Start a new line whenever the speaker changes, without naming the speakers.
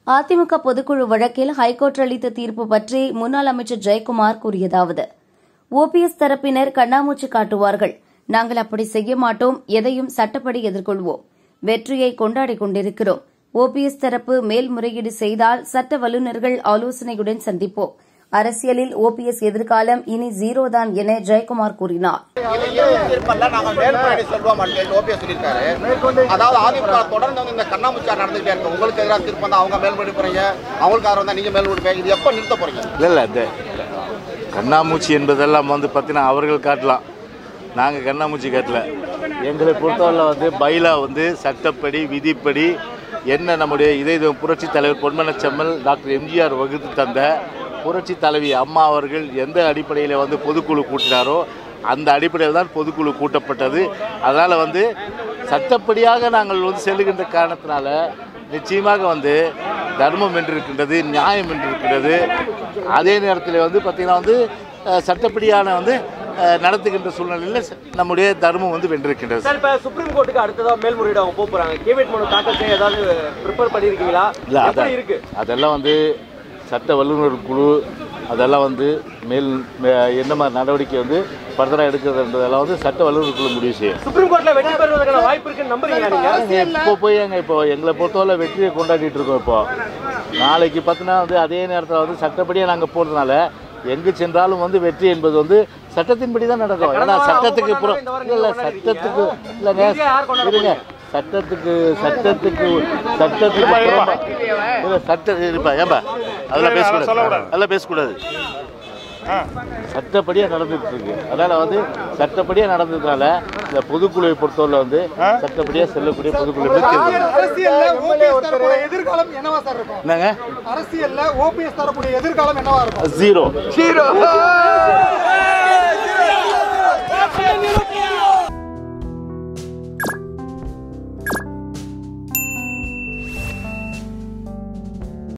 அதிமுக பொதுக்குழு வழக்கில் ஹைகோர்ட் அளித்த தீர்ப்பு பற்றி முன்னாள் அமைச்சர் ஜெயக்குமார் கூறியதாவது ஓபிஎஸ் தரப்பினர் கண்ணாமூச்சி காட்டுவார்கள் நாங்கள் அப்படி செய்ய மாட்டோம் எதையும் சட்டப்படி எதிர்கொள்வோம் வெற்றியை கொண்டாடிக் கொண்டிருக்கிறோம் ஓபிஎஸ் தரப்பு மேல்முறையீடு செய்தால் சட்ட வல்லுநர்கள் ஆலோசனையுடன் சந்திப்போம் அரசியலில் ஓபிஎஸ் எதிர்காலம் இனி ஜீரோ தான் என ஜெயக்குமார் கூறினார்
இது இறுதி தீர்ப்பல்ல நாங்கள் மேல்முறையீடு சொல்வோம் அப்படின்னு ஓபிஎஸ் சொல்லியிருக்காரு அதாவது அதிமுக தொடர்ந்து வந்து இந்த கண்ணாமூச்சார் நடந்துகிட்டே இருக்கு உங்களுக்கு எதிராக தீர்ப்பு வந்தா அவங்க மேல்முறை போறீங்க அவங்களுக்கு ஆர்வம் தான் நீங்க மேல்முறை போறீங்க இது எப்போ நிறுத்த போறீங்க
இல்லை இல்லை இந்த கண்ணாமூச்சி என்பதெல்லாம் வந்து பார்த்தீங்கன்னா அவர்கள் காட்டலாம் நாங்கள் கண்ணாமூச்சி காட்டல எங்களை பொறுத்தவரை வந்து பைலா வந்து சட்டப்படி விதிப்படி என்ன நம்முடைய இதய புரட்சி தலைவர் பொன்மனச்செம்மல் டாக்டர் எம்ஜிஆர் வகுத்து தந்த புரட்சி தலைவி அம்மா அவர்கள் எந்த அடிப்படையில் வந்து பொதுக்குழு கூட்டினாரோ அந்த அடிப்படையில் தான் பொதுக்குழு கூட்டப்பட்டது அதனால் வந்து சட்டப்படியாக நாங்கள் வந்து செல்லுகின்ற காரணத்தினால நிச்சயமாக வந்து தர்மம் என்று இருக்கின்றது நியாயம் என்று இருக்கின்றது அதே நேரத்தில் வந்து பார்த்திங்கன்னா வந்து அஹ், சட்டப்படியான வந்து அஹ், நடத்துகின்ற சூழ்நிலையில் ச- நம்முடைய தர்மம் வந்து வென்றிருக்கின்றது
சார் இப்ப சுப்ரீம் கோர்ட்டுக்கு அடுத்ததா மேல்முறையீடு அவங்க போக போறாங்க கேவிட் மனு தாக்கல் செய்ய ஏதாவது ப்ரிப்பேர் பண்ணிருக்கீங்களா
இல்லை
எப்படி
அதான்
இருக்கு
அதெல்லாம் வந்து சட்ட வல்லுநர் குழு அதெல்லாம் வந்து மேல் மே- என்ன மாதிரி நடவடிக்கை வந்து ஃபர்தராக எடுக்கிறதுன்றதெல்லாம் வந்து சட்ட வல்லுநர் குழு முடிவு செய்யும்
சுப்ரீம் கோர்ட்ல வெற்றி பெறுவதற்கான வாய்ப்பு இருக்குன்னு நம்புறீங்களா நீங்க
இப்போ போய் எங்க இப்போ எங்களை பொறுத்தவரை வெற்றியை கொண்டாடிட்டு இருக்கோம் இப்போ நாளைக்கு பார்த்தீங்கன்னா வந்து அதே நேரத்தில் வந்து சட்டப்படியாக நாங்கள் போகிறதுனால எங்கு சென்றாலும் வந்து வெற்றி என்பது வந்து சட்டத்தின்படி தான் நடக்கும் ஏன்னா சட்டத்துக்கு புறம் இல்லை இல்லை சட்டத்துக்கு இல்லைங்க இருங்க சட்டத்துக்கு சட்டத்துக்கு சட்டத்துக்கு புறம்பா இல்லை சட்ட இருப்பா ஏன்பா அதெல்லாம் பேசக்கூடாது அதெல்லாம் பேசக்கூடாது சட்டப்படியாக நடந்துட்டு இருக்கு அதனால வந்து சட்டப்படியாக நடந்ததுனால இந்த பொதுக்குழுவை பொறுத்தவரை வந்து சட்டப்படியாக செல்லக்கூடிய பொதுக்குழு எப்படி தேர்ந்தெடுக்கணும்.
அரசியல்ல ஓபிஎஸ் தரப்புடைய எதிர்காலம் என்னவா சார் இருக்கும்
என்னங்க
அரசியல்ல ஓபிஎஸ் தரப்புடைய எதிர்காலம் என்னவா இருக்கும்
ஜீரோ